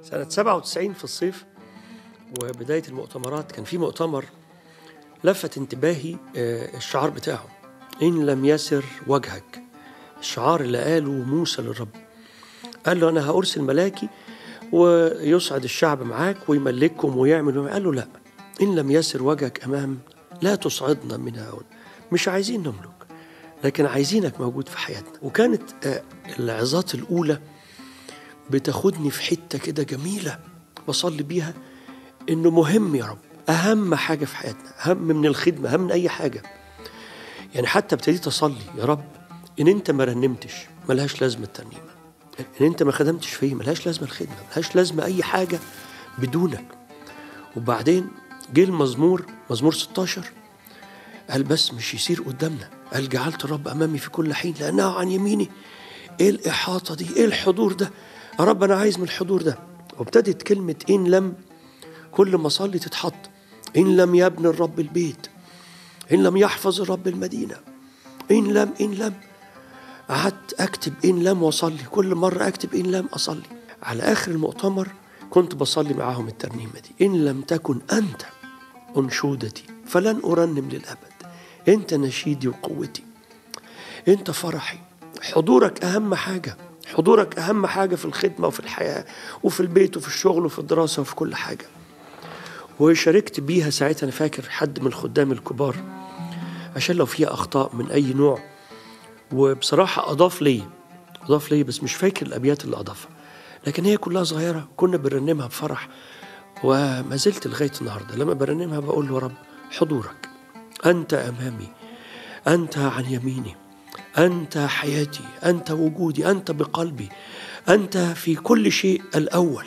سنة 97 في الصيف وبداية المؤتمرات كان في مؤتمر لفت انتباهي آه، الشعار بتاعه إن لم يسر وجهك الشعار اللي قاله موسى للرب قال له أنا هأرسل ملاكي ويسعد الشعب معاك ويملككم ويعمل قال له لا إن لم يسر وجهك أمام لا تصعدنا من هؤلاء مش عايزين نملك لكن عايزينك موجود في حياتنا وكانت آه، العظات الأولى بتاخدني في حتة كده جميلة بصلي بيها إنه مهم يا رب أهم حاجة في حياتنا أهم من الخدمة أهم من أي حاجة يعني حتى ابتديت أصلي يا رب إن أنت ما رنمتش ملهاش لازمة الترنيمة إن أنت ما خدمتش فيه ملهاش لازمة الخدمة ملهاش لازمة أي حاجة بدونك وبعدين جه المزمور مزمور 16 قال بس مش يصير قدامنا قال جعلت الرب امامي في كل حين لانه عن يميني ايه الاحاطه دي ايه الحضور ده يا رب انا عايز من الحضور ده وابتدت كلمه ان لم كل ما اصلي تتحط ان لم يبني الرب البيت ان لم يحفظ الرب المدينه ان لم ان لم قعدت اكتب ان لم واصلي كل مره اكتب ان لم اصلي على اخر المؤتمر كنت بصلي معاهم الترنيمه دي ان لم تكن انت انشودتي فلن ارنم للابد انت نشيدي وقوتي انت فرحي حضورك اهم حاجه حضورك اهم حاجه في الخدمه وفي الحياه وفي البيت وفي الشغل وفي الدراسه وفي كل حاجه وشاركت بيها ساعتها انا فاكر حد من الخدام الكبار عشان لو فيها اخطاء من اي نوع وبصراحه اضاف لي اضاف لي بس مش فاكر الابيات اللي اضافها لكن هي كلها صغيره كنا بنرنمها بفرح وما زلت لغايه النهارده لما برنمها بقول له يا رب حضورك انت امامي انت عن يميني انت حياتي انت وجودي انت بقلبي انت في كل شيء الاول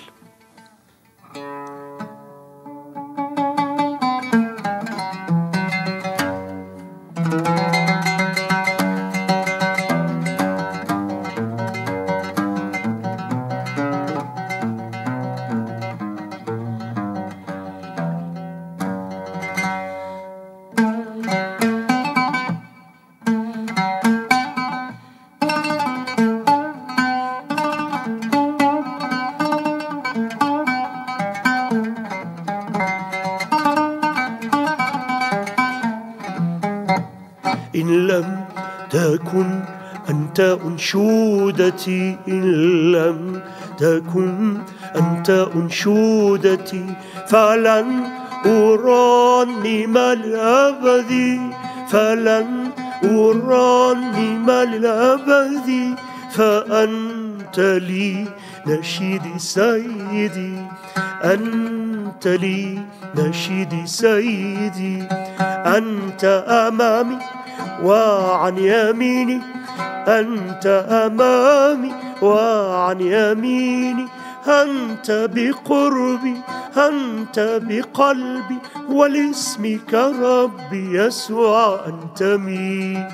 إن لم تكن أنت أنشودتي إن لم تكن أنت أنشودتي فلن أرنم الأبد فلن أرنم الأبد فأنت لي نشيدي سيدي أنت لي نشيدي سيدي أنت أمامي وعن يميني أنت أمامي وعن يميني أنت بقربي أنت بقلبي ولاسمك ربي يسوع أنتمي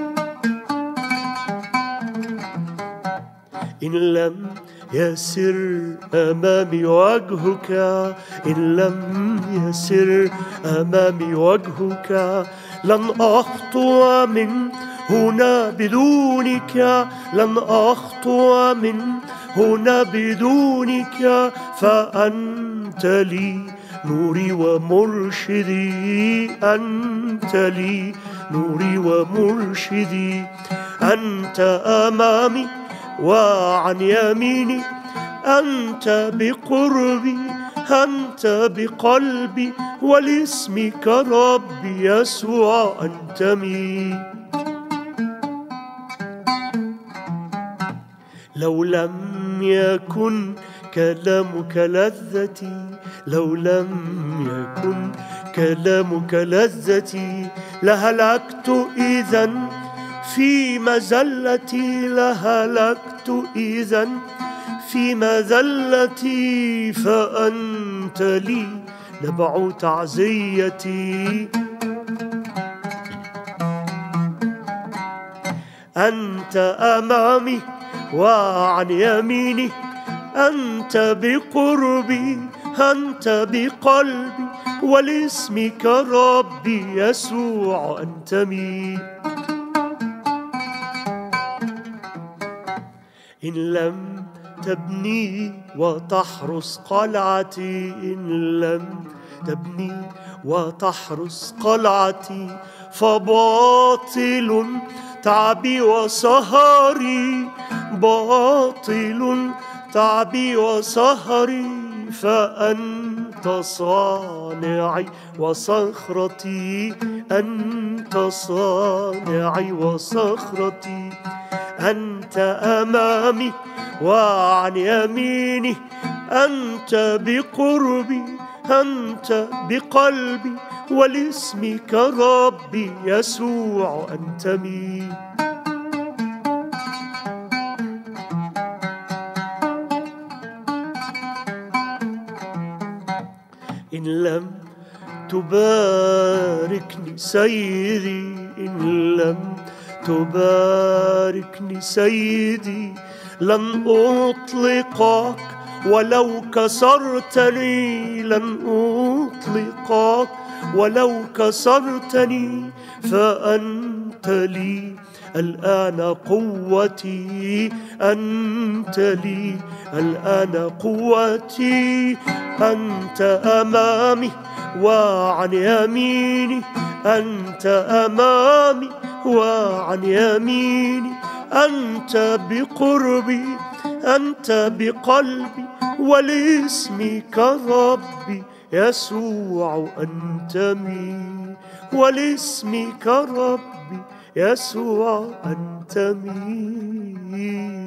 إن لم يسر أمامي وجهك إن لم يسر أمامي وجهك لن أخطو من هنا بدونك لن أخطو من هنا بدونك فأنت لي نوري ومرشدي أنت لي نوري ومرشدي أنت أمامي وعن يميني أنت بقربي أنت بقلبي ولاسمك ربي يسوع أنتمي لو لم يكن كلامك لذتي لو لم يكن كلامك لذتي لهلكت إذا في مزلتي لهلكت إذا في مذلتي فأنت لي نبع تعزيتي أنت أمامي وعن يميني أنت بقربي أنت بقلبي ولاسمك ربي يسوع أنتمي إن لم تبني وتحرس قلعتي إن لم تبني وتحرس قلعتي فباطل تعبي وسهري باطل تعبي وسهري فأنت صانعي وصخرتي أنت صانعي وصخرتي أنت أمامي وعن يميني أنت بقربي أنت بقلبي ولاسمك ربي يسوع أنتمي إن لم تباركني سيدي إن لم تباركني سيدي لن أطلقك ولو كسرتني لن أطلقك ولو كسرتني فأنت لي الآن قوتي أنت لي الآن قوتي أنت أمامي وعن يميني أنت أمامي وعن يميني أنت بقربي أنت بقلبي ولاسمك ربي يسوع أنتمي ولاسمك ربي يسوع أنتمي